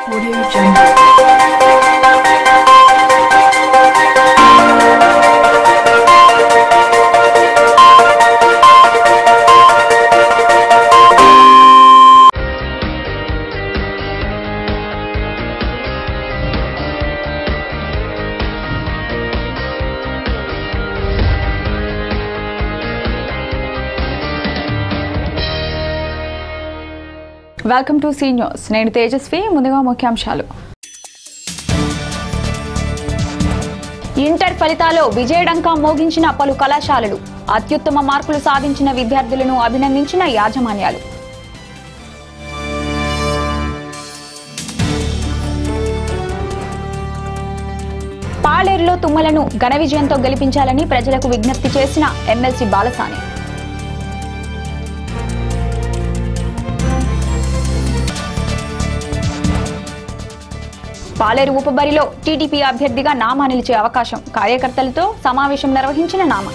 Audio Jungle. Welcome to C News నేను తేజస్వి ముందుగా ముఖ్యాంశాలు ఇంటర్ ఫలితాల్లో విజయడంకా మోగించిన పలు కళాశాలలు అత్యుత్తమ మార్కులు సాధించిన విద్యార్థులను అభినందించిన యాజమాన్యాలు పాలేరులో తుమ్మలను ఘన విజయంతో గెలిపించాలని ప్రజలకు విజ్ఞప్తి చేసిన ఎమ్మెల్సీ బాలసాని పాలేరు ఉపబరిలో టీడీపీ అభ్యర్థిగా నామా నిలిచే అవకాశం కార్యకర్తలతో సమావేశం నిర్వహించిన నామా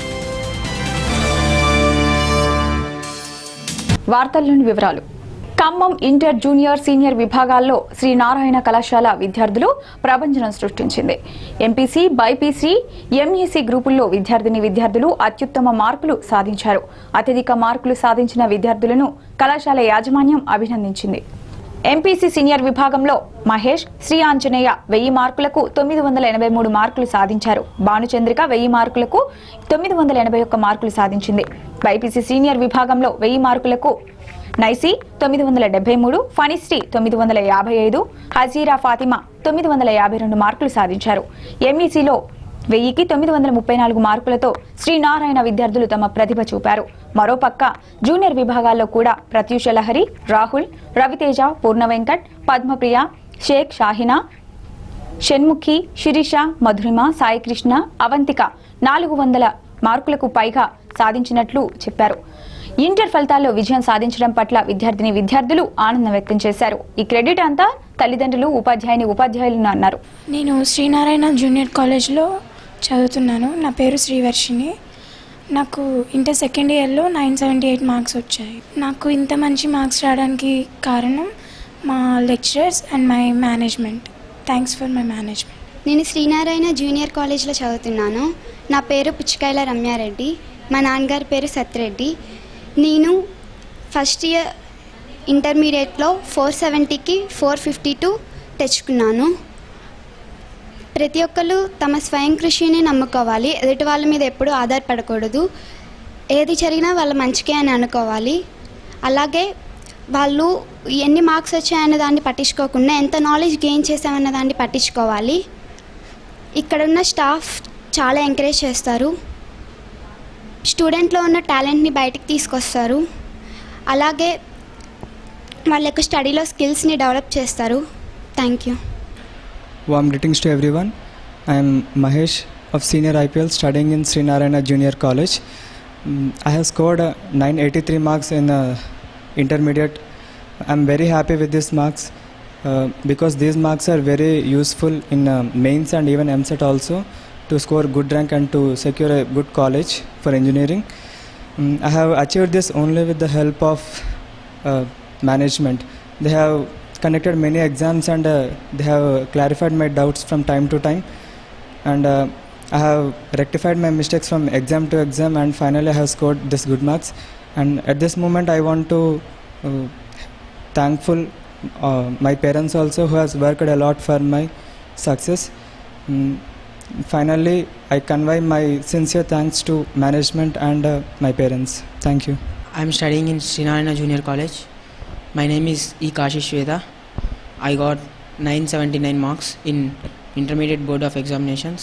వార్తల్లోని వివరాలు ఖమ్మం ఇంటర్ జూనియర్ సీనియర్ విభాగాల్లో శ్రీ నారాయణ కళాశాల విద్యార్థులు ప్రభంజనం సృష్టించింది ఎంపీసీ బైపీసీ ఎంఈసీ గ్రూపుల్లో విద్యార్థిని విద్యార్థులు అత్యుత్తమ మార్కులు సాధించారు అత్యధిక మార్కులు సాధించిన విద్యార్థులను కళాశాల యాజమాన్యం అభినందించింది ఎంపీసీ సీనియర్ విభాగంలో మహేష్ శ్రీ ఆంజనేయ వెయ్యి మార్కులకు తొమ్మిది వందల ఎనభై మూడు మార్కులు సాధించారు భానుచంద్రిక వెయ్యి మార్కులకు తొమ్మిది వందల ఎనభై ఒక్క మార్కులు సాధించింది బైపీసీ సీనియర్ విభాగంలో వెయ్యి మార్కులకు నైసీ తొమ్మిది వందల డెబ్బై మూడు ఫణిశ్రీ తొమ్మిది వందల యాభై ఐదు హజీరా ఫాతిమా తొమ్మిది వందల యాభై రెండు మార్కులు సాధించారు ఎంఈసీలో వెయ్యికి తొమ్మిది వందల ముప్పై నాలుగు మార్కులతో శ్రీనారాయణ విద్యార్థులు తమ ప్రతిభ చూపారు మరోపక్క జూనియర్ విభాగాల్లో కూడా ప్రత్యూష లహరి రాహుల్ రవితేజ పూర్ణ వెంకట్ పద్మప్రియ షేక్ షాహినా షణ్ముఖి శిరీష మధురిమ సాయికృష్ణ అవంతిక నాలుగు వందల మార్కులకు పైగా సాధించినట్లు చెప్పారు ఇంటర్ ఫలితాల్లో విజయం సాధించడం పట్ల విద్యార్థిని విద్యార్థులు ఆనందం వ్యక్తం చేశారు ఈ క్రెడిట్ అంతా తల్లిదండ్రులు ఉపాధ్యాయుని ఉపాధ్యాయులను అన్నారు నేను శ్రీనారాయణ జూనియర్ కాలేజ్లో చదువుతున్నాను నా పేరు శ్రీవర్షిని నాకు ఇంటర్ సెకండ్ ఇయర్లో నైన్ సెవెంటీ ఎయిట్ మార్క్స్ వచ్చాయి నాకు ఇంత మంచి మార్క్స్ రావడానికి కారణం మా lecturers and my management thanks for my management నేను శ్రీనారాయణ జూనియర్ కాలేజ్లో చదువుతున్నాను నా పేరు పుచ్చకాయల రమ్యారెడ్డి మా నాన్నగారి పేరు సత్రెడ్డి నేను ఫస్ట్ ఇయర్ ఇంటర్మీడియట్లో ఫోర్ సెవెంటీకి ఫోర్ ఫిఫ్టీ టూ తెచ్చుకున్నాను ప్రతి ఒక్కరు తమ స్వయం కృషిని నమ్ముకోవాలి ఎదుటి వాళ్ళ మీద ఎప్పుడూ ఆధారపడకూడదు ఏది జరిగినా వాళ్ళ మంచికే అని అనుకోవాలి అలాగే వాళ్ళు ఎన్ని మార్క్స్ వచ్చాయన్న దాన్ని పట్టించుకోకుండా ఎంత నాలెడ్జ్ గెయిన్ చేసామన్న దాన్ని పట్టించుకోవాలి ఇక్కడున్న స్టాఫ్ చాలా ఎంకరేజ్ చేస్తారు స్టూడెంట్లో ఉన్న టాలెంట్ని బయటికి తీసుకొస్తారు అలాగే వాళ్ళ యొక్క స్టడీలో స్కిల్స్ని డెవలప్ చేస్తారు thank you Warm greetings to everyone. I am Mahesh of Senior IPL studying in Sri Narayana Junior College. Mm, I have scored uh, 983 marks in uh, intermediate. I am very happy with these marks uh, because these marks are very useful in uh, mains and even MSET also to score good rank and to secure a good college for engineering. Mm, I have achieved this only with the help of uh, management. They have conducted many exams and uh, they have clarified my doubts from time to time and uh, I have rectified my mistakes from exam to exam and finally I have scored this good marks and at this moment I want to uh, thankful uh, my parents also who has worked a lot for my success Mm, finally I convey my sincere thanks to management and uh, my parents thank you I am studying in Srinarayana Junior College. My name is E. Kashish Veda. I got 979 marks in Intermediate Board of Examinations.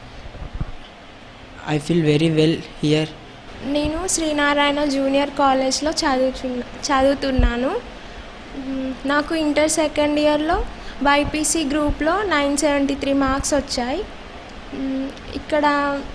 I feel very well here. నేను Srinarayana junior కాలేజ్లో చదువుతున్న చదువుతున్నాను మ్, నాకు inter second ఇయర్లో BiPC గ్రూప్లో nine seventy three marks వచ్చాయి మ్, ఇక్కడ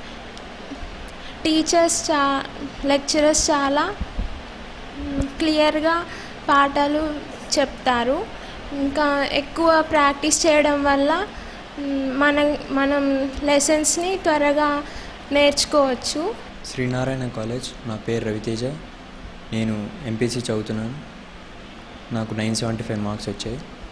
టీచర్స్ చా లెక్చరర్స్ చాలా మ్, క్లియర్గా పాఠాలు చెప్తారు ఇంకా ఎక్కువ ప్రాక్టీస్ చేయడం వల్ల మ్, మన మనం లెసన్స్ని త్వరగా నేర్చుకోవచ్చు శ్రీనారాయణ కాలేజ్ నా పేరు రవితేజ నేను ఎంపీసీ చదువుతున్నాను నాకు నైన్ సెవెంటీ ఫైవ్ మార్క్స్ వచ్చాయి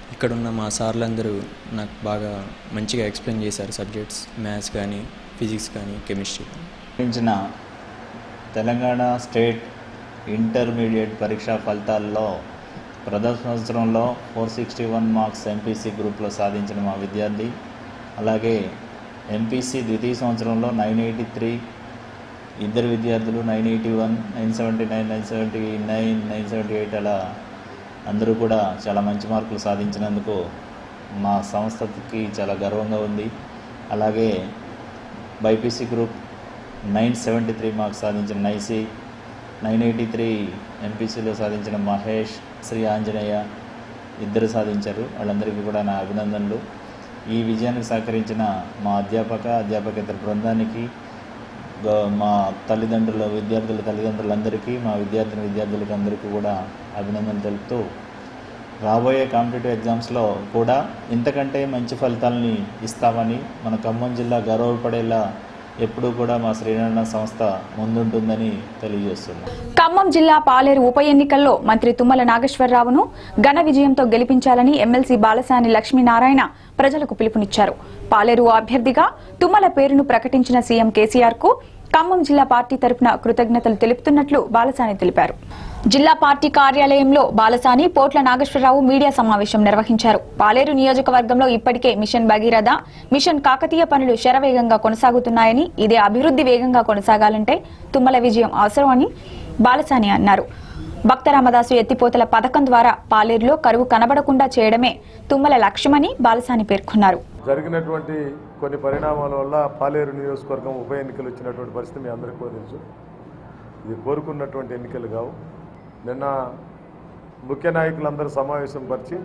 ఇక్కడున్న మా సార్లందరూ నాకు బాగా మంచిగా ఎక్స్ప్లెయిన్ చేశారు సబ్జెక్ట్స్ మ్యాథ్స్ కానీ ఫిజిక్స్ కానీ కెమిస్ట్రీ కానీ నిర్వహించిన తెలంగాణ స్టేట్ ఇంటర్మీడియట్ పరీక్షా ఫలితాల్లో ప్రథమ సంవత్సరంలో four sixty one marks MPC గ్రూప్లో సాధించిన మా విద్యార్థి అలాగే ఎంపీసీ ద్వితీయ సంవత్సరంలో నైన్ ఎయిటీ త్రీ ఇద్దరు విద్యార్థులు nine eighty one nine seventy nine nine seventy nine nine seventy eight అలా అందరూ కూడా చాలా మంచి మార్కులు సాధించినందుకు మా సంస్థకి చాలా గర్వంగా ఉంది అలాగే BiPC group nine seventy three marks సాధించిన నైసి నైన్ ఎయిటీ త్రీ ఎంపీసీలో సాధించిన మహేష్ శ్రీ ఆంజనేయ ఇద్దరు సాధించారు వాళ్ళందరికీ కూడా నా అభినందనలు ఈ విజయానికి సహకరించిన మా అధ్యాపక అధ్యాపకేతర బృందానికి గ- మా తల్లిదండ్రుల విద్యార్థుల తల్లిదండ్రులందరికీ మా విద్యార్థిని విద్యార్థులకి అందరికీ కూడా అభినందనలు తెలుపుతూ రాబోయే కాంపిటేటివ్ ఎగ్జామ్స్లో కూడా ఇంతకంటే మంచి ఫలితాలని ఇస్తామని మన ఖమ్మం జిల్లా గర్వపడేలా ఎప్పుడూ కూడా మా శ్రీనారాయణ సంస్థ ముందుంటుందని తెలియజేస్తున్నాం ఖమ్మం జిల్లా పాలేరు ఉప ఎన్నికల్లో మంత్రి తుమ్మల నాగేశ్వరరావును ఘన విజయంతో గెలిపించాలని ఎమ్మెల్సీ బాలసాని లక్ష్మీనారాయణ ప్రజలకు పిలుపునిచ్చారు పాలేరు అభ్యర్థిగా తుమ్మల పేరును ప్రకటించిన సీఎం కేసీఆర్ కు ఖమ్మం జిల్లా పార్టీ తరపున కృతజ్ఞతలు తెలుపుతున్నట్లు బాలసాని తెలిపారు జిల్లా పార్టీ కార్యాలయంలో బాలసాని పోట్ల నాగేశ్వరరావు మీడియా సమావేశం నిర్వహించారు పాలేరు నియోజకవర్గంలో ఇప్పటికే మిషన్ భగీరథ మిషన్ కాకతీయ పనులు శరవేగంగా కొనసాగుతున్నాయని ఇదే అభివృద్ధి వేగంగా కొనసాగాలంటే తుమ్మల విజయం అవసరమని బాలసాని అన్నారు భక్త రామదాసు ఎత్తిపోతల పథకం ద్వారా పాలేరులో కరువు కనబడకుండా చేయడమే తుమ్మల లక్ష్యమని బాలసాని పేర్కొన్నారు జరిగినటువంటి కొన్ని పరిణామాల వల్ల పాలేరు నియోజకవర్గం ఉప ఎన్నికలు వచ్చినటువంటి పరిస్థితి మీ అందరికీ కూడా తెలుసు ఇది కోరుకున్నటువంటి ఎన్నికలు కావు నిన్న ముఖ్య నాయకులందరూ సమావేశం పరిచి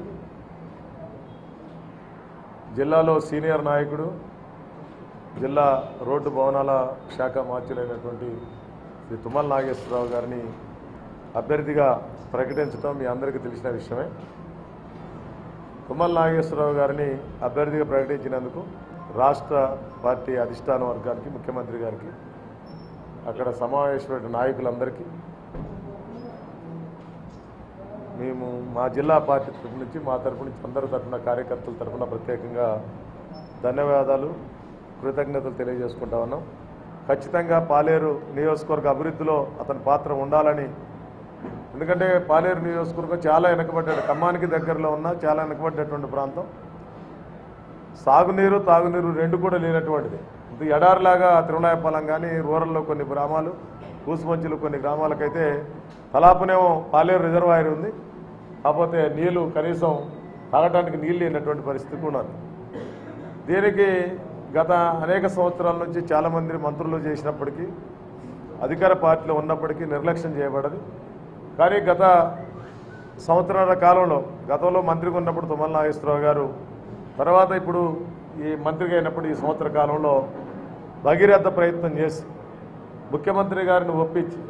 జిల్లాలో సీనియర్ నాయకుడు జిల్లా రోడ్డు భవనాల శాఖ మార్చులైనటువంటి శ్రీ తుమ్మల నాగేశ్వరరావు గారిని అభ్యర్థిగా ప్రకటించడం మీ అందరికీ తెలిసిన విషయమే తుమ్మల నాగేశ్వరరావు గారిని అభ్యర్థిగా ప్రకటించినందుకు రాష్ట్ర పార్టీ అధిష్టాన వర్గానికి ముఖ్యమంత్రి గారికి అక్కడ సమావేశమైన నాయకులందరికీ మేము మా జిల్లా పార్టీ తరపు నుంచి మా తరపు నుంచి అందరి తరపున కార్యకర్తల తరపున ప్రత్యేకంగా ధన్యవాదాలు కృతజ్ఞతలు తెలియజేసుకుంటా ఉన్నాం ఖచ్చితంగా పాలేరు నియోజకవర్గ అభివృద్ధిలో అతని పాత్ర ఉండాలని ఎందుకంటే పాలేరు నియోజకవర్గం చాలా వెనకబడ్డాడు ఖమ్మానికి దగ్గరలో ఉన్న చాలా వెనకబడ్డటువంటి ప్రాంతం సాగునీరు తాగునీరు రెండు కూడా లేనటువంటిది ఇది ఎడారిలాగా తిరుమలాయపాలెం కానీ రూరల్లో కొన్ని గ్రామాలు కూసుమంచులు కొన్ని గ్రామాలకైతే తలాపునేమో పాలేరు రిజర్వాయర్ ఉంది కాకపోతే నీళ్లు కనీసం తాగటానికి నీళ్ళు లేనటువంటి పరిస్థితి కూడా ఉంది దీనికి గత అనేక సంవత్సరాల నుంచి చాలామంది మంత్రులు చేసినప్పటికీ అధికార పార్టీలో ఉన్నప్పటికీ నిర్లక్ష్యం చేయబడదు కానీ గత సంవత్సరాల కాలంలో గతంలో మంత్రిగా ఉన్నప్పుడు తుమ్మల నాగేశ్వరరావు గారు తర్వాత ఇప్పుడు ఈ మంత్రిగా అయినప్పుడు ఈ సంవత్సర కాలంలో భగీరథ ప్రయత్నం చేసి ముఖ్యమంత్రి గారిని ఒప్పించి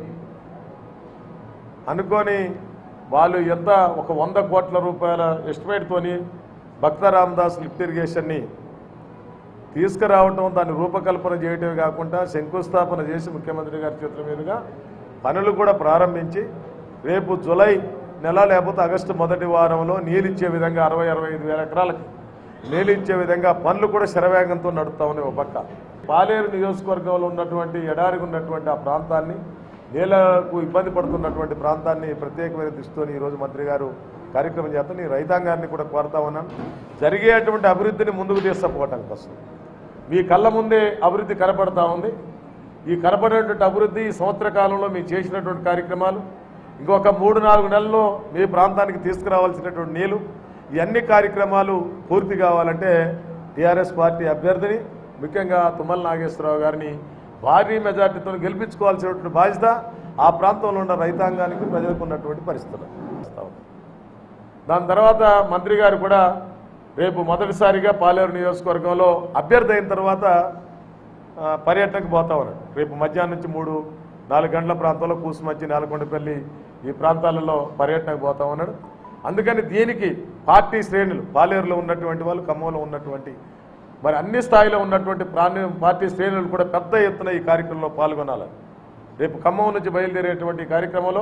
అనుకొని వాళ్ళు ఎంత ఒక వంద కోట్ల రూపాయల ఎస్టిమేట్తోని భక్త రామదాస్ లిఫ్ట్ ఇరిగేషన్ని తీసుకురావటం దాన్ని రూపకల్పన చేయటమే కాకుండా శంకుస్థాపన చేసి ముఖ్యమంత్రి గారి చేతుల మీదుగా పనులు కూడా ప్రారంభించి రేపు జులై నెల లేకపోతే ఆగస్టు మొదటి వారంలో నీళ్ళిచ్చే విధంగా అరవై అరవై ఐదు వేల ఎకరాలకి నీళ్ళిచ్చే విధంగా పనులు కూడా శరవేగంతో నడుస్తా ఉన్నాయి ఒక పక్క పాలేరు నియోజకవర్గంలో ఉన్నటువంటి ఎడారికి ఉన్నటువంటి ఆ ప్రాంతాన్ని నీళ్లకు ఇబ్బంది పడుతున్నటువంటి ప్రాంతాన్ని ప్రత్యేకమైన దృష్టితో ఈరోజు మంత్రి గారు కార్యక్రమం చేస్తాను ఈ రైతాంగాన్ని కూడా కోరుతా ఉన్నాను జరిగేటువంటి అభివృద్ధిని ముందుకు తీసుకుపోవటం కోసం మీ కళ్ళ ముందే అభివృద్ధి కనపడతా ఉంది ఈ కనపడేటువంటి అభివృద్ధి ఈ సంవత్సర కాలంలో మీరు చేసినటువంటి కార్యక్రమాలు ఇంకొక మూడు నాలుగు నెలల్లో మీ ప్రాంతానికి తీసుకురావాల్సినటువంటి నీళ్లు ఇవన్నీ కార్యక్రమాలు పూర్తి కావాలంటే టీఆర్ఎస్ పార్టీ అభ్యర్థిని ముఖ్యంగా తుమ్మల నాగేశ్వరరావు గారిని భారీ మెజార్టీతో గెలిపించుకోవాల్సినటువంటి బాధ్యత ఆ ప్రాంతంలో ఉన్న రైతాంగానికి ప్రజలకు ఉన్నటువంటి పరిస్థితులు దాని తర్వాత మంత్రి గారు కూడా రేపు మొదటిసారిగా పాలేరు నియోజకవర్గంలో అభ్యర్థి అయిన తర్వాత ఆ, పర్యటనకు పోతా ఉన్నాడు రేపు మధ్యాహ్నం నుంచి మూడు నాలుగు గంటల ప్రాంతంలో కూసుమచ్చి నేలకొండపల్లి ఈ ప్రాంతాలలో పర్యటనకు పోతా ఉన్నాడు అందుకని దీనికి పార్టీ శ్రేణులు పాలేరులో ఉన్నటువంటి వాళ్ళు ఖమ్మంలో ఉన్నటువంటి మరి అన్ని స్థాయిలో ఉన్నటువంటి ప్రాణి పార్టీ శ్రేణులు కూడా పెద్ద ఎత్తున ఈ కార్యక్రమంలో పాల్గొనాలి రేపు ఖమ్మం నుంచి బయలుదేరేటువంటి ఈ కార్యక్రమంలో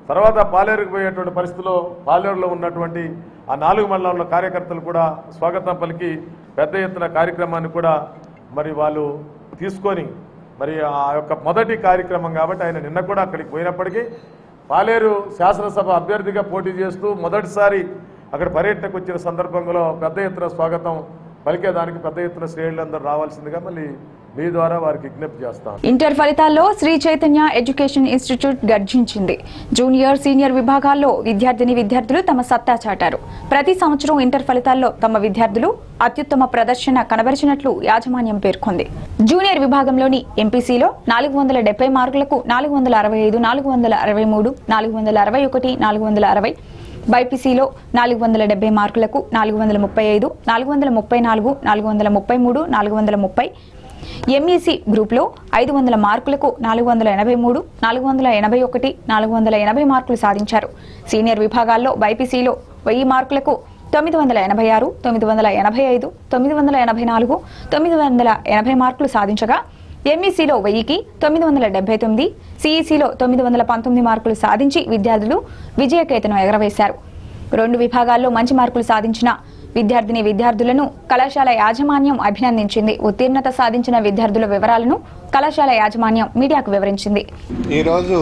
తర్వాత పాలేరుకు పోయేటువంటి పరిస్థితిలో పాలేరులో ఉన్నటువంటి ఆ నాలుగు మండలంలో కార్యకర్తలు కూడా స్వాగతం పలికి పెద్ద ఎత్తున కార్యక్రమాన్ని కూడా మరి వాళ్ళు తీసుకొని మరి ఆ యొక్క మొదటి కార్యక్రమం కాబట్టి ఆయన నిన్న కూడా అక్కడికి పోయినప్పటికీ పాలేరు శాసనసభ అభ్యర్థిగా పోటీ చేస్తూ మొదటిసారి అక్కడ పర్యటనకు వచ్చిన సందర్భంలో పెద్ద ఎత్తున స్వాగతం పలికేదానికి పెద్ద ఎత్తున శ్రేణులందరూ రావాల్సిందిగా మళ్ళీ మీ ద్వారా వారికి విజ్ఞప్తి చేస్తాను ఇంటర్ ఫలితాల్లో శ్రీ చైతన్య ఎడ్యుకేషన్ ఇన్స్టిట్యూట్ గర్జించింది జూనియర్ సీనియర్ విభాగాల్లో విద్యార్థిని విద్యార్థులు తమ సత్తా చాటారు ప్రతి సంవత్సరం ఇంటర్ ఫలితాల్లో తమ విద్యార్థులు అత్యుత్తమ ప్రదర్శన కనబరిచినట్లు యాజమాన్యం పేర్కొంది జూనియర్ విభాగంలోని ఎంపీసీలో నాలుగు వందల డెబ్బై మార్కులకు నాలుగు వందల అరవై ఐదు నాలుగు వందల అరవై మూడు నాలుగు వందల అరవై ఒకటి నాలుగు వందల అరవై బైపీసీలో నాలుగు వందల డెబ్బై మార్కులకు నాలుగు వందల ముప్పై ఐదు నాలుగు వందల ముప్పై నాలుగు నాలుగు వందల ముప్పై మూడు నాలుగు వందల ముప్పై ఎంఈసీ గ్రూప్లో ఐదు వందల మార్కులకు నాలుగు వందల ఎనభై మూడు నాలుగు వందల ఎనభై ఒకటి నాలుగు వందల ఎనభై మార్కులు సాధించారు సీనియర్ విభాగాల్లో బైపీసీలో వెయ్యి మార్కులకు తొమ్మిది వందల ఎనభై ఆరు తొమ్మిది వందల ఎనభై ఐదు తొమ్మిది వందల ఎనభై నాలుగు తొమ్మిది వందల ఎనభై మార్కులు సాధించగా ఎంఈసీలో వెయ్యికి తొమ్మిది వందల డెబ్బై తొమ్మిది సిఈసీలో తొమ్మిది వందల పంతొమ్మిది మార్కులు సాధించి విద్యార్థులు విజయకేతనం ఎగరవేశారు రెండు విభాగాల్లో మంచి మార్కులు సాధించిన విద్యార్థిని విద్యార్థులను కళాశాల యాజమాన్యం అభినందించింది ఉత్తీర్ణత సాధించిన విద్యార్థుల వివరాలను కళాశాల యాజమాన్యం మీడియాకు వివరించింది ఈరోజు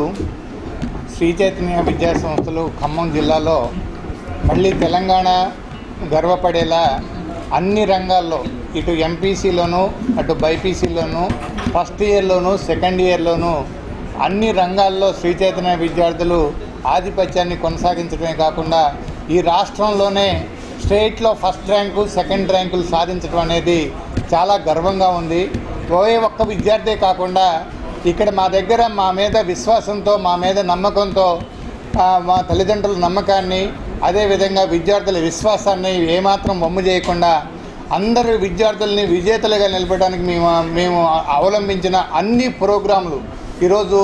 శ్రీ చైతన్య విద్యా సంస్థలు ఖమ్మం జిల్లాలో మళ్ళీ తెలంగాణ గర్వపడేలా అన్ని రంగాల్లో ఇటు ఎంపీసీలోను అటు బైపీసీలోను ఫస్ట్ ఇయర్లోను సెకండ్ ఇయర్లోను అన్ని రంగాల్లో శ్రీ చైతన్య విద్యార్థులు ఆధిపత్యాన్ని కొనసాగించడమే కాకుండా ఈ రాష్ట్రంలోనే స్టేట్లో ఫస్ట్ ర్యాంకు సెకండ్ ర్యాంకులు సాధించడం అనేది చాలా గర్వంగా ఉంది పోయే ఒక్క విద్యార్థే కాకుండా ఇక్కడ మా దగ్గర మా మీద విశ్వాసంతో మా మీద నమ్మకంతో ఆ, మా తల్లిదండ్రుల నమ్మకాన్ని అదేవిధంగా విద్యార్థుల విశ్వాసాన్ని ఏమాత్రం వమ్ము చేయకుండా అందరు విద్యార్థుల్ని విజేతలుగా నిలపడానికి మేము మేము అవలంబించిన అన్ని ప్రోగ్రాంలు ఈరోజు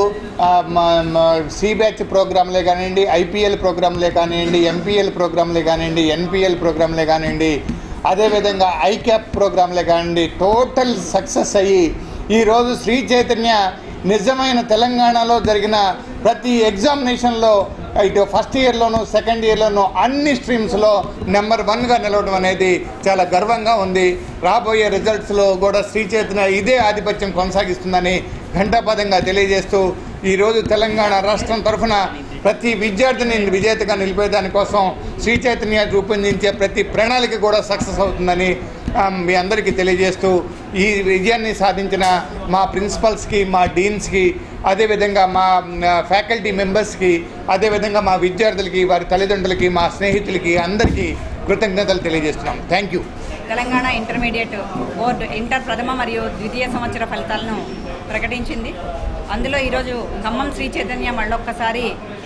సి బ్యాచ్ ప్రోగ్రాంలే కానివ్వండి ఐపీఎల్ ప్రోగ్రాంలే కానివ్వండి ఎంపీఎల్ ప్రోగ్రాంలే కానివ్వండి ఎన్పిఎల్ ప్రోగ్రాంలే కానివ్వండి అదేవిధంగా ఐక్యాప్ ప్రోగ్రాంలే కానివ్వండి టోటల్ సక్సెస్ అయ్యి ఈరోజు శ్రీ చైతన్య నిజమైన తెలంగాణలో జరిగిన ప్రతి ఎగ్జామినేషన్లో ఇటు ఫస్ట్ ఇయర్లోను సెకండ్ ఇయర్లోను అన్ని స్ట్రీమ్స్లో నెంబర్ వన్గా నిలవడం అనేది చాలా గర్వంగా ఉంది రాబోయే రిజల్ట్స్లో కూడా శ్రీ చైతన్య ఇదే ఆధిపత్యం కొనసాగిస్తుందని ఘంటాపదంగా తెలియజేస్తూ ఈరోజు తెలంగాణ రాష్ట్రం తరఫున ప్రతి విద్యార్థిని విజేతగా నిలిపేదానికోసం శ్రీ చైతన్య రూపొందించే ప్రతి ప్రణాళిక కూడా సక్సెస్ అవుతుందని ఆ, మీ అందరికీ తెలియజేస్తూ ఈ విజయాన్ని సాధించిన మా ప్రిన్సిపల్స్కి మా డీన్స్కి అదేవిధంగా మా ఆ, ఫ్యాకల్టీ మెంబర్స్కి అదేవిధంగా మా విద్యార్థులకి వారి తల్లిదండ్రులకి మా స్నేహితులకి అందరికీ కృతజ్ఞతలు తెలియజేస్తున్నాం thank you Telangana intermediate board inter ప్రథమ మరియు ద్వితీయ సంవత్సర ఫలితాలను ప్రకటించింది అందులో ఈరోజు ఖమ్మం శ్రీ చైతన్య మళ్ళొక్కసారి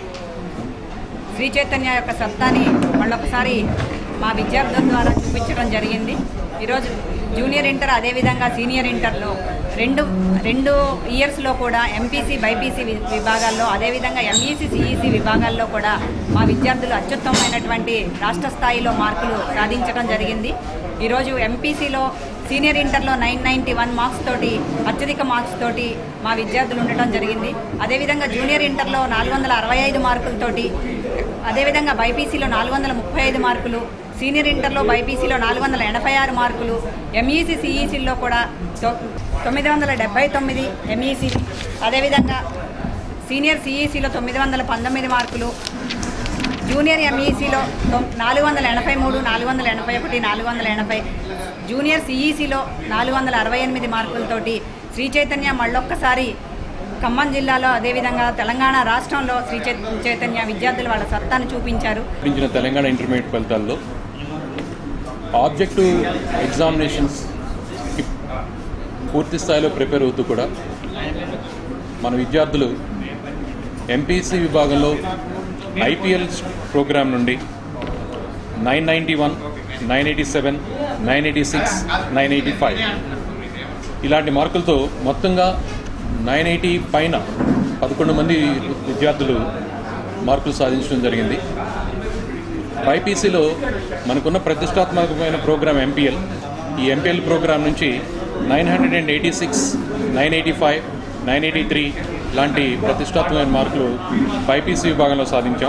శ్రీ చైతన్య యొక్క సత్తాని మళ్ళొకసారి మా విద్యార్థుల ద్వారా చూపించడం జరిగింది ఈరోజు జూనియర్ ఇంటర్ అదేవిధంగా సీనియర్ ఇంటర్లో రెండు రెండు ఇయర్స్లో కూడా ఎంపీసీ బైపీసీ వి- విభాగాల్లో అదేవిధంగా ఎంఈసీ సిఈసీ విభాగాల్లో కూడా మా విద్యార్థులు అత్యుత్తమమైనటువంటి రాష్ట్ర స్థాయిలో మార్కులు సాధించడం జరిగింది ఈరోజు ఎంపీసీలో సీనియర్ ఇంటర్లో నైన్ నైంటీ వన్ మార్క్స్ తోటి అత్యధిక మార్క్స్ తోటి మా విద్యార్థులు ఉండటం జరిగింది అదేవిధంగా జూనియర్ ఇంటర్లో నాలుగు వందల అరవై ఐదు మార్కులతోటి అదేవిధంగా బైపీసీలో నాలుగు వందల ముప్పై ఐదు మార్కులు సీనియర్ ఇంటర్లో బైపీసీలో నాలుగు వందల ఎనభై ఆరు మార్కులు ఎంఈసీ సిఈసీలో కూడా తొ- తొమ్మిది వందల డెబ్బై తొమ్మిది ఎంఈసీ అదేవిధంగా సీనియర్ సిఈసీలో తొమ్మిది వందల పంతొమ్మిది మార్కులు జూనియర్ ఎంఈసీలో నాలుగు వందల ఎనభై మూడు నాలుగు వందల ఎనభై ఒకటి నాలుగు వందల ఎనభై జూనియర్ సిఈసీలో నాలుగు వందల అరవై ఎనిమిది మార్కులతోటి శ్రీ చైతన్య మళ్ళొక్కసారి ఖమ్మం జిల్లాలో అదేవిధంగా తెలంగాణ రాష్ట్రంలో శ్రీ చై- చైతన్య విద్యార్థులు వాళ్ళ సత్తాను చూపించారు చూపించిన తెలంగాణ ఇంటర్మీడియట్ ఫలితాల్లో ఆబ్జెక్టివ్ ఎగ్జామినేషన్స్ పూర్తి స్థాయిలో ప్రిపేర్ అవుతూ కూడా మన విద్యార్థులు ఎంపీసీ విభాగంలో ఐపీఎల్ ప్రోగ్రామ్ నుండి nine ninety one nine eighty seven nine eighty six nine eighty five ఇలాంటి మార్కులతో మొత్తంగా నైన్ ఎయిటీ పైన పదకొండు మంది విద్యార్థులు మార్కులు సాధించడం జరిగింది బైపీసీలో మనకున్న ప్రతిష్టాత్మకమైన ప్రోగ్రామ్ ఎంపీఎల్ ఈ ఎంపీఎల్ ప్రోగ్రామ్ నుంచి nine hundred and eighty six nine eighty five nine eighty three లాంటి ప్రతిష్టాత్మకమైన మార్కులు బైపీసీ విభాగంలో సాధించాం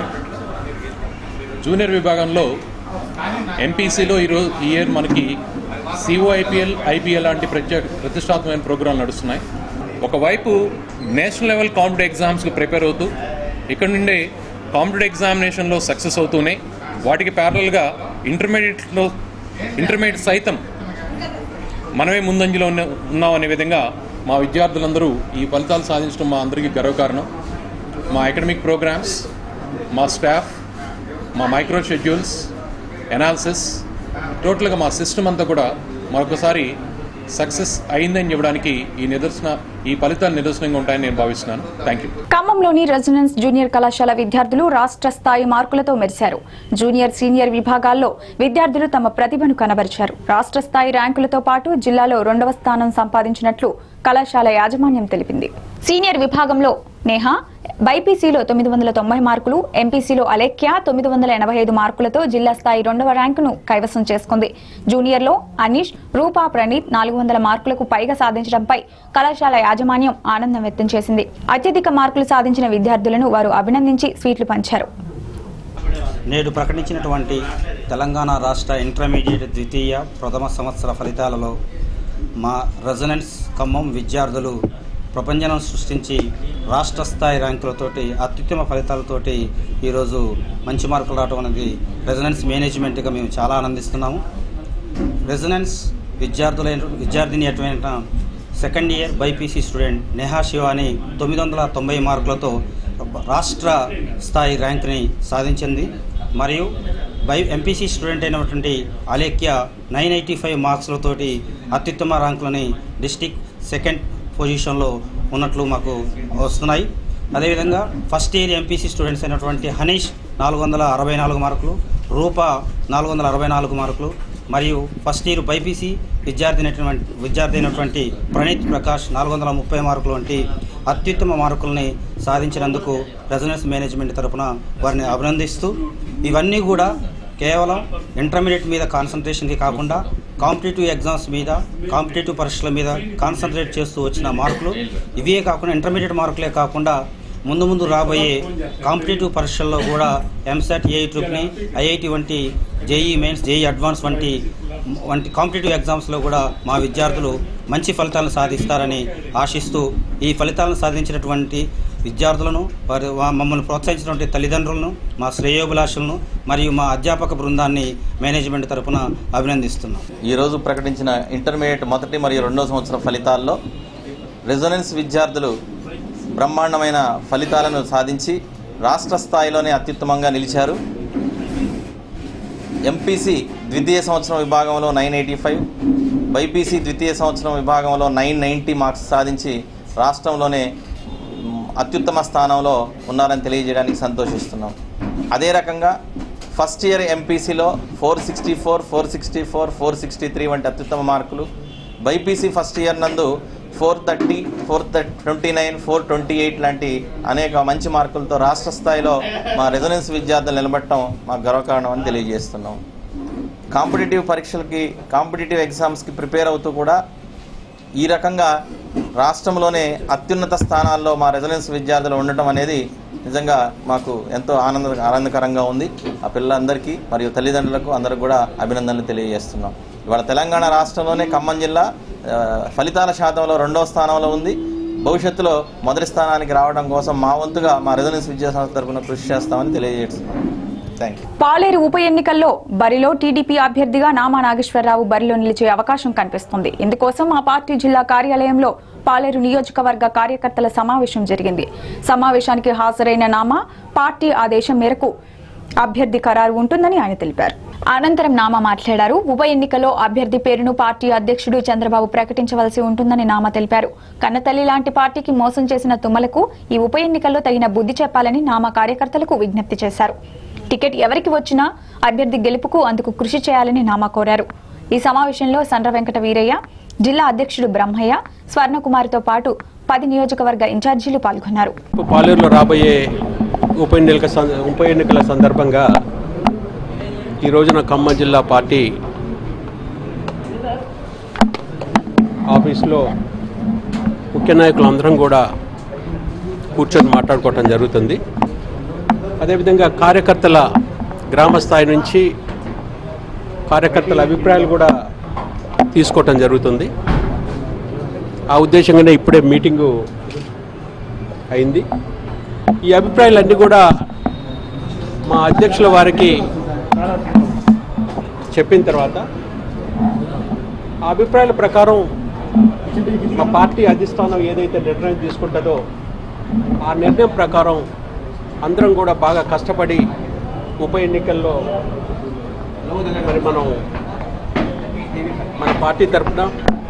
జూనియర్ విభాగంలో ఎంపీసీలో ఈరోజు ఈ ఇయర్ మనకి సిఓఐపిఎల్ ఐపీఎల్ లాంటి ప్రత్యేక ప్రతిష్టాత్మకమైన ప్రోగ్రాంలు నడుస్తున్నాయి ఒకవైపు నేషనల్ లెవెల్ కాంపిటేటివ్ ఎగ్జామ్స్కి ప్రిపేర్ అవుతూ ఇక్కడ నుండే కాంపిటేటివ్ ఎగ్జామినేషన్లో సక్సెస్ అవుతూనే వాటికి ప్యారల్గా ఇంటర్మీడియట్లో ఇంటర్మీడియట్ సైతం మనమే ముందంజలో ఉన్న ఉన్నాం అనే విధంగా మా విద్యార్థులందరూ ఈ ఫలితాలు సాధించడం మా అందరికీ గర్వకారణం మా అకాడమిక్ ప్రోగ్రామ్స్ మా స్టాఫ్ మా మైక్రో షెడ్యూల్స్ ఎనాలిసిస్ టోటల్గా మా సిస్టమ్ అంతా కూడా మరొకసారి సక్సెస్ అయిందని చెప్పడానికి ఈ నిదర్శన ఈ ఫలితాలు నిదర్శనంగా ఉంటాయని నేను భావిస్తున్నాను థ్యాంక్ యూ ఖమ్మంలోని రెసిడెన్స్ జూనియర్ కళాశాల విద్యార్థులు రాష్ట్ర స్థాయి మార్కులతో మెరిశారు జూనియర్ సీనియర్ విభాగాల్లో విద్యార్థులు తమ ప్రతిభను కనబరిచారు రాష్ట్ర స్థాయి ర్యాంకులతో పాటు జిల్లాలో రెండవ స్థానం సంపాదించినట్లు కళాశాల యాజమాన్యం తెలిపింది సీనియర్ విభాగంలో నేహ బైపీసీలో తొమ్మిది వందల తొంభై మార్కులు ఎంపీసీలో అలేఖ్య తొమ్మిది వందల ఎనభై ఐదు మార్కులతో జిల్లా స్థాయి రెండవ ర్యాంకును కైవసం చేసుకుంది జూనియర్లో అనీష్ రూపా ప్రణీత్ నాలుగు వందల మార్కులకు పైగా సాధించడంపై కళాశాల యాజమాన్యం ఆనందం వ్యక్తం చేసింది అత్యధిక మార్కులు సాధించిన విద్యార్థులను వారు అభినందించి స్వీట్లు పంచారు నేడు ప్రకటించినటువంటి తెలంగాణ రాష్ట్ర ఇంటర్మీడియట్ ద్వితీయ ప్రథమ సంవత్సర ఫలితాలలో మా రెజనెన్స్ ఖమ్మం విద్యార్థులు ప్రపంచం సృష్టించి రాష్ట్ర స్థాయి ర్యాంకులతోటి అత్యుత్తమ ఫలితాలతోటి ఈరోజు మంచి మార్కులు రావడం అనేది రెజనెన్స్ మేనేజ్మెంట్గా మేము చాలా ఆనందిస్తున్నాము రెజనెన్స్ విద్యార్థులైన విద్యార్థిని అటువంటి second year BiPC student Neha Shivani తొమ్మిది వందల తొంభై మార్కులతో రాష్ట్ర స్థాయి ర్యాంక్ని సాధించింది మరియు బై ఎంపీసీ స్టూడెంట్ అయినటువంటి అలేఖ్య నైన్ ఎయిటీ ఫైవ్ మార్క్స్లతోటి అత్యుత్తమ ర్యాంకులని డిస్టిక్ సెకండ్ పొజిషన్లో ఉన్నట్లు మాకు వస్తున్నాయి అదేవిధంగా ఫస్ట్ ఇయర్ ఎంపీసీ స్టూడెంట్స్ అయినటువంటి హనీష్ నాలుగు వందల అరవై నాలుగు మార్కులు రూప నాలుగు వందల అరవై నాలుగు మార్కులు మరియు ఫస్ట్ ఇయర్ బైపీసీ విద్యార్థి అయినటువంటి విద్యార్థి అయినటువంటి ప్రణీత్ ప్రకాష్ నాలుగు వందల ముప్పై మార్కులు వంటి అత్యుత్తమ మార్కుల్ని సాధించినందుకు రెజనెన్స్ మేనేజ్మెంట్ తరపున వారిని అభినందిస్తూ ఇవన్నీ కూడా కేవలం ఇంటర్మీడియట్ మీద కాన్సన్ట్రేషన్కి కాకుండా కాంపిటేటివ్ ఎగ్జామ్స్ మీద కాంపిటేటివ్ పరీక్షల మీద కాన్సన్ట్రేట్ చేస్తూ వచ్చిన మార్కులు ఇవే కాకుండా ఇంటర్మీడియట్ మార్కులే కాకుండా ముందు ముందు రాబోయే కాంపిటేటివ్ పరీక్షల్లో కూడా ఎంసెట్ ఏఐ ట్రిప్ని ఐఐటి వంటి జేఈ మెయిన్స్ జేఈ అడ్వాన్స్ వంటి వంటి కాంపిటేటివ్ ఎగ్జామ్స్లో కూడా మా విద్యార్థులు మంచి ఫలితాలను సాధిస్తారని ఆశిస్తూ ఈ ఫలితాలను సాధించినటువంటి విద్యార్థులను వారి వా- మమ్మల్ని ప్రోత్సహించినటువంటి తల్లిదండ్రులను మా శ్రేయోభిలాషులను మరియు మా అధ్యాపక బృందాన్ని మేనేజ్మెంట్ తరపున అభినందిస్తున్నాం ఈరోజు ప్రకటించిన ఇంటర్మీడియట్ మొదటి మరియు రెండో సంవత్సరం ఫలితాల్లో రెజొనెన్స్ విద్యార్థులు బ్రహ్మాండమైన ఫలితాలను సాధించి రాష్ట్ర స్థాయిలోనే అత్యుత్తమంగా నిలిచారు ఎంపీసీ ద్వితీయ సంవత్సరం విభాగంలో నైన్ ఎయిటీ ఫైవ్ బైపీసీ ద్వితీయ సంవత్సరం విభాగంలో నైన్ నైంటీ మార్క్స్ సాధించి రాష్ట్రంలోనే మ్, అత్యుత్తమ స్థానంలో ఉన్నారని తెలియజేయడానికి సంతోషిస్తున్నాం అదే రకంగా ఫస్ట్ ఇయర్ ఎంపీసీలో four sixty four four sixty four four sixty three వంటి అత్యుత్తమ మార్కులు బైపీసీ ఫస్ట్ ఇయర్ నందు four thirty four twenty nine four twenty eight లాంటి అనేక మంచి మార్కులతో రాష్ట్ర స్థాయిలో మా రెజొనెన్స్ విద్యార్థులు నిలబడటం మాకు గర్వకారణం అని తెలియజేస్తున్నాం కాంపిటేటివ్ పరీక్షలకి కాంపిటేటివ్ ఎగ్జామ్స్కి ప్రిపేర్ అవుతూ కూడా ఈ రకంగా రాష్ట్రంలోనే అత్యున్నత స్థానాల్లో మా రెసిడెన్స్ విద్యార్థులు ఉండటం అనేది నిజంగా మాకు ఎంతో ఆనంద ఆనందకరంగా ఉంది ఆ పిల్లలందరికీ మరియు తల్లిదండ్రులకు అందరికి కూడా అభినందనలు తెలియజేస్తున్నాం ఇవాళ తెలంగాణ రాష్ట్రంలోనే ఖమ్మం జిల్లా ఆ, ఫలితాల శాతంలో రెండవ స్థానంలో ఉంది భవిష్యత్తులో మొదటి స్థానానికి రావడం కోసం మా వంతుగా మా రెసిడెన్స్ విద్యా సంస్థ తరఫున కృషి చేస్తామని తెలియజేస్తున్నాం థ్యాంక్ యూ పాలేరు ఉప ఎన్నికల్లో బరిలో టీడీపీ అభ్యర్థిగా నామా నాగేశ్వరరావు బరిలో నిలిచే అవకాశం కనిపిస్తుంది ఇందుకోసం ఆ పార్టీ జిల్లా కార్యాలయంలో పాలేరు నియోజకవర్గ కార్యకర్తల సమావేశం జరిగింది సమావేశానికి హాజరైన నామా పార్టీ ఆదేశం మేరకు అభ్యర్థి ఖరారు ఉంటుందని ఆయన తెలిపారు అనంతరం నామా మాట్లాడారు ఉప ఎన్నికలో అభ్యర్థి పేరును పార్టీ అధ్యక్షుడు చంద్రబాబు ప్రకటించవలసి ఉంటుందని నామా తెలిపారు కన్నతల్లి లాంటి పార్టీకి మోసం చేసిన తుమ్మలకు ఈ ఉప ఎన్నికల్లో తగిన బుద్ధి చెప్పాలని నామా కార్యకర్తలకు విజ్ఞప్తి చేశారు టికెట్ ఎవరికి వచ్చినా అభ్యర్థి గెలుపుకు అందుకు కృషి చేయాలని నామా కోరారు ఈ సమావేశంలో సండ్ర వెంకట వీరయ్య జిల్లా అధ్యక్షుడు బ్రహ్మయ్య స్వర్ణకుమారితో పాటు పది నియోజకవర్గ ఇన్ఛార్జీలు పాల్గొన్నారు పాలేరులో రాబోయే ఉప ఎన్నికల సం- ఉప ఎన్నికల సందర్భంగా ఈ రోజున ఖమ్మం జిల్లా పార్టీ ఆఫీస్లో ముఖ్య నాయకులు అందరం కూడా కూర్చొని మాట్లాడుకోవటం జరుగుతుంది అదేవిధంగా కార్యకర్తల గ్రామ స్థాయి నుంచి కార్యకర్తల అభిప్రాయాలు కూడా తీసుకోవటం జరుగుతుంది ఆ ఉద్దేశంగానే ఇప్పుడే మీటింగు అయింది ఈ అభిప్రాయాలన్నీ కూడా మా అధ్యక్షుల వారికి చెప్పిన తర్వాత ఆ అభిప్రాయాల ప్రకారం మా పార్టీ అధిష్టానం ఏదైతే నిర్ణయం తీసుకుంటుందో ఆ నిర్ణయం ప్రకారం అందరం కూడా బాగా కష్టపడి ఉప ఎన్నికల్లో మరి మనం మన పార్టీ తరఫున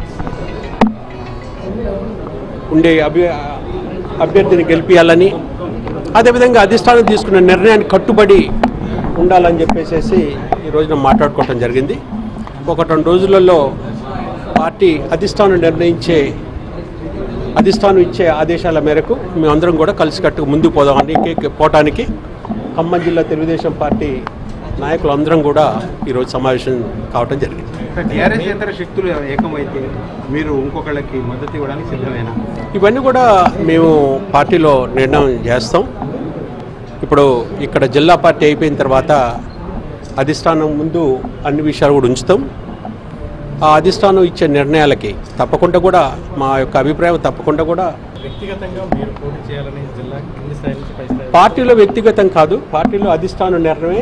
ఉండే అభి అభ్యర్థిని గెలిపించాలని అదేవిధంగా అధిష్టానం తీసుకున్న నిర్ణయాన్ని కట్టుబడి ఉండాలని చెప్పేసి ఈ రోజున మాట్లాడుకోవటం జరిగింది ఒక రెండు రోజులలో పార్టీ అధిష్టానం నిర్ణయించే అధిష్టానం ఇచ్చే ఆదేశాల మేరకు మేమందరం కూడా కలిసికట్టుగా ముందుకు పోదామని పోవటానికి ఖమ్మం జిల్లా తెలుగుదేశం పార్టీ నాయకులందరం కూడా ఈరోజు సమావేశం కావటం జరిగింది టీఆర్ఎస్ ఇతర శక్తులు ఏకమైతే మీరు ఇంకొకళ్ళకి మద్దతు ఇవ్వడానికి సిద్ధమేనా ఇవన్నీ కూడా మేము పార్టీలో నిర్ణయం చేస్తాం ఇప్పుడు ఇక్కడ జిల్లా పార్టీ అయిపోయిన తర్వాత అధిష్టానం ముందు అన్ని విషయాలు కూడా ఉంచుతాం ఆ అధిష్టానం ఇచ్చే నిర్ణయాలకి తప్పకుండా కూడా మా యొక్క అభిప్రాయం తప్పకుండా కూడా వ్యక్తిగతంగా మీరు పోటీ చేయాలని జిల్లా కింది స్థాయి నుంచి పై స్థాయి పార్టీలో వ్యక్తిగతం కాదు పార్టీలో అధిష్టానం నిర్ణయమే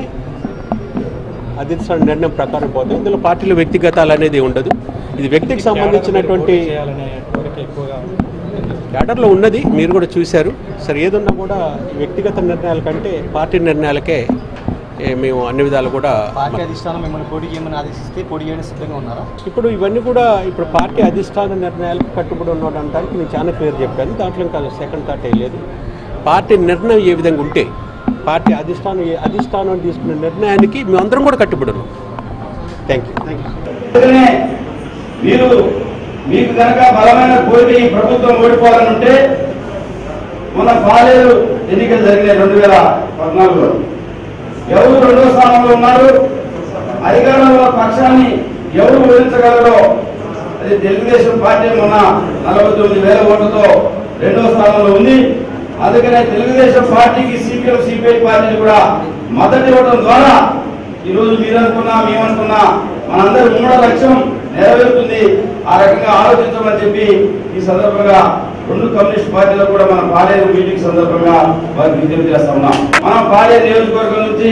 అధిష్టాన నిర్ణయం ప్రకారం పోతుంది ఇందులో పార్టీలో వ్యక్తిగతాలు అనేది ఉండదు ఇది వ్యక్తికి సంబంధించినటువంటి చేయాలనే కోరిక ఎక్కువగా క్యాడర్లో ఉన్నది మీరు కూడా చూశారు సరే ఏదున్నా కూడా వ్యక్తిగత నిర్ణయాల కంటే పార్టీ నిర్ణయాలకే ఏ, మేము అన్ని విధాలు కూడా పార్టీ అధిష్టానం మిమ్మల్ని పోటీ చేయమని ఆదేశిస్తే పోటీ చేయడానికి సిద్ధంగా ఉన్నారా ఇప్పుడు ఇవన్నీ కూడా ఇప్పుడు పార్టీ అధిష్టాన నిర్ణయాలకు కట్టుబడి ఉండడానికి నేను చాలా క్లియర్ చెప్పాను దాంట్లో ఇంకా సెకండ్ థాట్ లేదు పార్టీ నిర్ణయం ఏ విధంగా ఉంటే పార్టీ అధిష్టానం ఏ అధిష్టానం తీసుకున్న నిర్ణయానికి మేమందరం కూడా కట్టుబడి ఉన్నాం థ్యాంక్ యూ అందుకనే మీరు మీకు కనుక బలమైన పోటీ ప్రభుత్వం ఓడిపోవాలని ఉంటే మొన్న పాలేరు ఎన్నికలు జరిగినాయి రెండు వేల పద్నాలుగులో ఎవరు రెండో స్థానంలో ఉన్నారు అధికారంలో ఉన్న పక్షాన్ని ఎవరు ఓడించగలరో అది తెలుగుదేశం పార్టీ మొన్న నలభై తొమ్మిది వేల ఓట్లతో రెండో స్థానంలో ఉంది అందుకనే తెలుగుదేశం పార్టీకి సిపిఎం సిపిఐ పార్టీని కూడా మద్దతు ఇవ్వడం ద్వారా ఈరోజు మీరు అనుకున్నా మేమనుకున్నా మనందరి మూడో లక్ష్యం నెరవేరుతుంది ఆ రకంగా ఆలోచించమని చెప్పి ఈ సందర్భంగా రెండు కమ్యూనిస్ట్ పార్టీలు కూడా మన పాలేరు మీటింగ్ సందర్భంగా వారికి విజ్ఞప్తి చేస్తా ఉన్నాం మనం పాలేరు నియోజకవర్గం నుంచి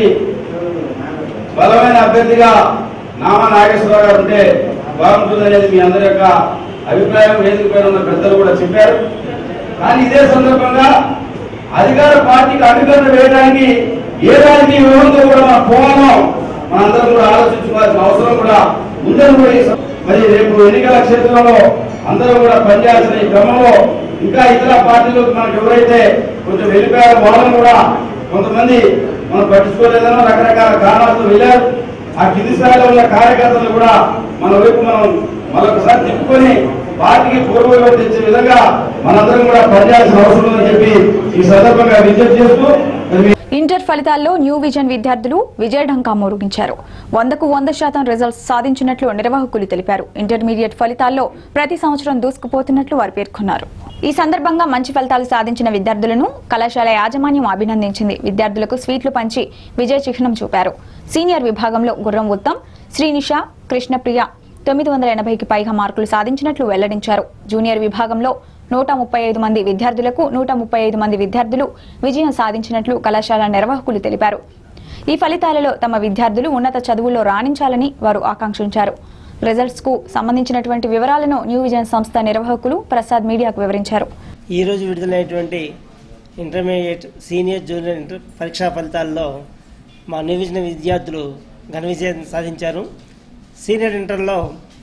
బలమైన అభ్యర్థిగా నామా నాగేశ్వరరావు గారు ఉంటే బాగుంటుంది అనేది మీ అందరి యొక్క అభిప్రాయం వేదిక పైన ఉన్న పెద్దలు కూడా చెప్పారు కానీ ఇదే సందర్భంగా అధికార పార్టీకి అధికారులు వేయడానికి ఏ దానికి వివరంతో కూడా మనం పోవాలో మనందరం కూడా ఆలోచించుకోవాల్సిన అవసరం కూడా ఉందని కూడా ఈ సం- మరి రేపు ఎన్నికల క్షేత్రంలో అందరూ కూడా పనిచేయాల్సిన ఈ క్రమంలో ఇంకా ఇతర పార్టీలకు మనకు ఎవరైతే కొంచెం వెళ్ళిపోయారో వాళ్ళని కూడా కొంతమంది మనం పట్టించుకోలేదనో రకరకాల కారణాలతో వెళ్ళారు ఆ కింది స్థాయిలో ఉన్న కార్యకర్తలు కూడా మన వైపు మనం మరొకసారి తిప్పుకొని పార్టీకి పూర్వవైపు తెచ్చే విధంగా మనందరం కూడా పనిచేయాల్సిన అవసరం ఉందని చెప్పి ఈ సందర్భంగా విజ్ఞప్తి చేస్తూ మరి మీ ఇంటర్ ఫలితాల్లో న్యూ విజన్ విద్యార్థులు విజయఢంకా మోగించారు వందకు వంద శాతం రిజల్ట్స్ సాధించినట్లు నిర్వాహకులు తెలిపారు ఇంటర్మీడియట్ ఫలితాల్లో ప్రతి సంవత్సరం దూసుకుపోతున్నట్లు వారు పేర్కొన్నారు ఈ సందర్భంగా మంచి ఫలితాలు సాధించిన విద్యార్థులను కళాశాల యాజమాన్యం అభినందించింది విద్యార్థులకు స్వీట్లు పంచి విజయ చిహ్నం చూపారు సీనియర్ విభాగంలో గుర్రం ఉత్తమ్ శ్రీనిష కృష్ణప్రియ తొమ్మిది వందల ఎనభైకి పైగా మార్కులు సాధించినట్లు వెల్లడించారు జూనియర్ విభాగంలో నూట ముప్పై ఐదు మంది విద్యార్థులకు నూట ముప్పై ఐదు మంది విద్యార్థులు విజయం సాధించినట్లు కళాశాల నిర్వాహకులు తెలిపారు ఈ ఫలితాలలో తమ విద్యార్థులు ఉన్నత చదువుల్లో రాణించాలని వారు ఆకాంక్షించారు రిజల్ట్స్ కు సంబంధించినటువంటి వివరాలను న్యూ విజన్ సంస్థ నిర్వాహకులు ప్రసాద్ మీడియాకు వివరించారు ఈరోజు విడుదలైనటువంటి ఇంటర్మీడియట్ సీనియర్ జూనియర్ ఇంటర్ పరీక్షా ఫలితాల్లో మా నివిజన విద్యార్థులు ఘన విజయం సాధించారు సీనియర్ ఇంటర్లో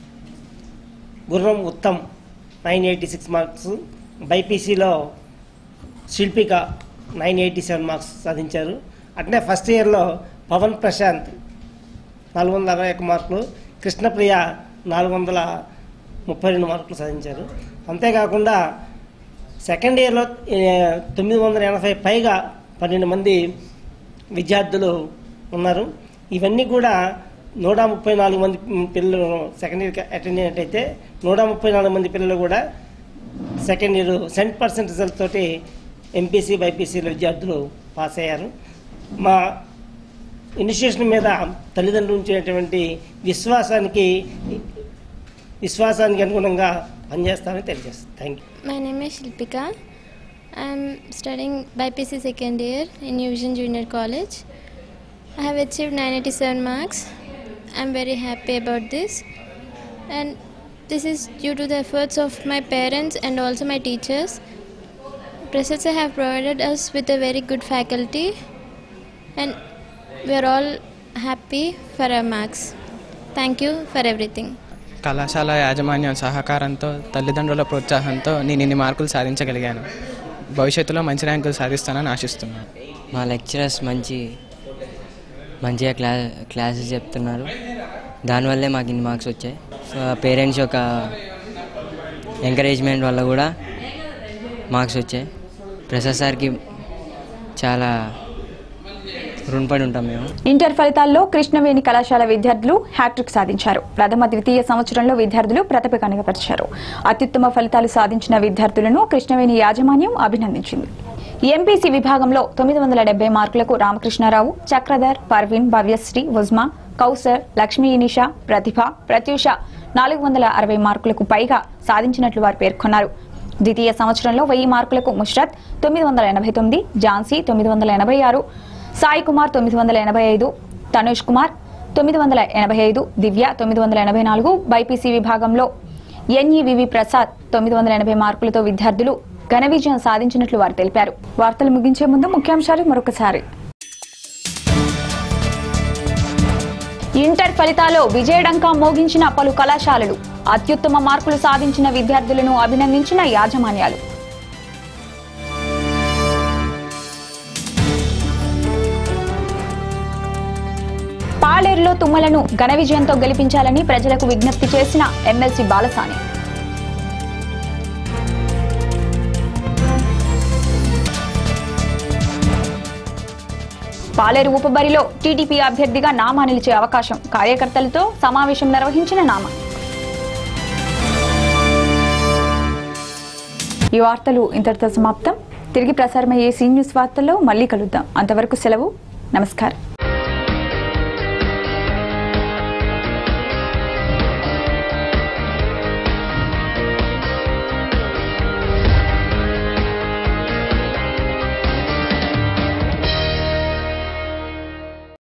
Gurram Uttam nine eighty six marks బైపీసీలో Shilpika nine eighty seven marks సాధించారు అట్నే ఫస్ట్ ఇయర్లో పవన్ ప్రశాంత్ నాలుగు వందల అరవై ఒక మార్కులు కృష్ణప్రియ నాలుగు వందల ముప్పై రెండు మార్కులు సాధించారు అంతేకాకుండా సెకండ్ ఇయర్లో ఏ, తొమ్మిది వందల ఎనభై పైగా పన్నెండు మంది విద్యార్థులు ఉన్నారు ఇవన్నీ కూడా నూట ముప్పై నాలుగు మంది పిల్లలు సెకండ్ ఇయర్కి అటెండ్ అయినట్టయితే నూట ముప్పై నాలుగు మంది పిల్లలు కూడా second year cent percent result తోటి ఎంపీసీ బైపీసీల విద్యార్థులు పాస్ అయ్యారు మా ఇనిషియేషన్ మీద తల్లిదండ్రులు ఉంచేటువంటి విశ్వాసానికి విశ్వాసానికి అనుగుణంగా పనిచేస్తామని తెలియజేస్తాను thank you My name is Shilpika. I'm studying BPC second year in New Vision Junior College. I have achieved 987 marks. I'm very happy about this. And this is due to the efforts of my parents and also my teachers. Professors have provided us with a very good faculty and we are all happy for our marks. Thank you for everything. కళాశాల యాజమాన్యం సహకారంతో తల్లిదండ్రుల ప్రోత్సాహంతో నేను ఇన్ని మార్కులు సాధించగలిగాను భవిష్యత్తులో మంచి ర్యాంకులు సాధిస్తానని ఆశిస్తున్నాను మా లెక్చరర్స్ మంచి మంచిగా క్లా క్లాసెస్ చెప్తున్నారు దానివల్లే మాకు ఇన్ని మార్క్స్ వచ్చాయి పేరెంట్స్ యొక్క ఎంకరేజ్మెంట్ వల్ల కూడా మార్క్స్ వచ్చాయి ప్రసాద్ సార్కి చాలా రుణపడి ఉంటాం మేము ఇంటర్ ఫలితాల్లో కృష్ణవేణి కళాశాల విద్యార్థులు హ్యాట్రిక్ సాధించారు ప్రథమ ద్వితీయ సంవత్సరంలో విద్యార్థులు ప్రతిభ కనగపరిచారు అత్యుత్తమ ఫలితాలు సాధించిన విద్యార్థులను కృష్ణవేణి యాజమాన్యం అభినందించింది ఎంపీసీ విభాగంలో తొమ్మిది వందల డెబ్బై మార్కులకు రామకృష్ణారావు చక్రధర్ పర్వీన్ భవ్యశ్రీ ఉజ్మా కౌసర్ లక్ష్మీ ఇనిషా ప్రతిభ ప్రత్యూష నాలుగు వందల అరవై మార్కులకు పైగా సాధించినట్లు వారు పేర్కొన్నారు ద్వితీయ సంవత్సరంలో వెయ్యి మార్కులకు ముష్రత్ తొమ్మిది వందల ఎనభై తొమ్మిది ఝాన్సీ తొమ్మిది వందల ఎనభై ఆరు సాయి కుమార్ తొమ్మిది వందల ఎనభై ఐదు తనుష్ కుమార్ తొమ్మిది వందల ఎనభై ఐదు దివ్య తొమ్మిది వందల ఎనభై నాలుగు బైపీసీ విభాగంలో ఎన్ఈవివి ప్రసాద్ తొమ్మిది వందల ఎనభై మార్కులతో విద్యార్థులు ఘన విజయం సాధించినట్లు వారు తెలిపారు వార్తలు ముగించే ముందు ముఖ్యాంశాలు మరొకసారి ఇంటర్ ఫలితాల్లో విజయడంకా మోగించిన పలు కళాశాలలు అత్యుత్తమ మార్కులు సాధించిన విద్యార్థులను అభినందించిన యాజమాన్యాలు పాలేరులో తుమ్మలను ఘన విజయంతో గెలిపించాలని ప్రజలకు విజ్ఞప్తి చేసిన ఎమ్మెల్సీ బాలసాని పాలేరు ఉపబరిలో టీడీపీ అభ్యర్థిగా నామా నిలిచే అవకాశం కార్యకర్తలతో సమావేశం నిర్వహించిన నామా ఈ వార్తలు ఇంతటితో సమాప్తం తిరిగి ప్రసారమయ్యే సీ న్యూస్ వార్తల్లో మళ్ళీ కలుద్దాం అంతవరకు సెలవు నమస్కారం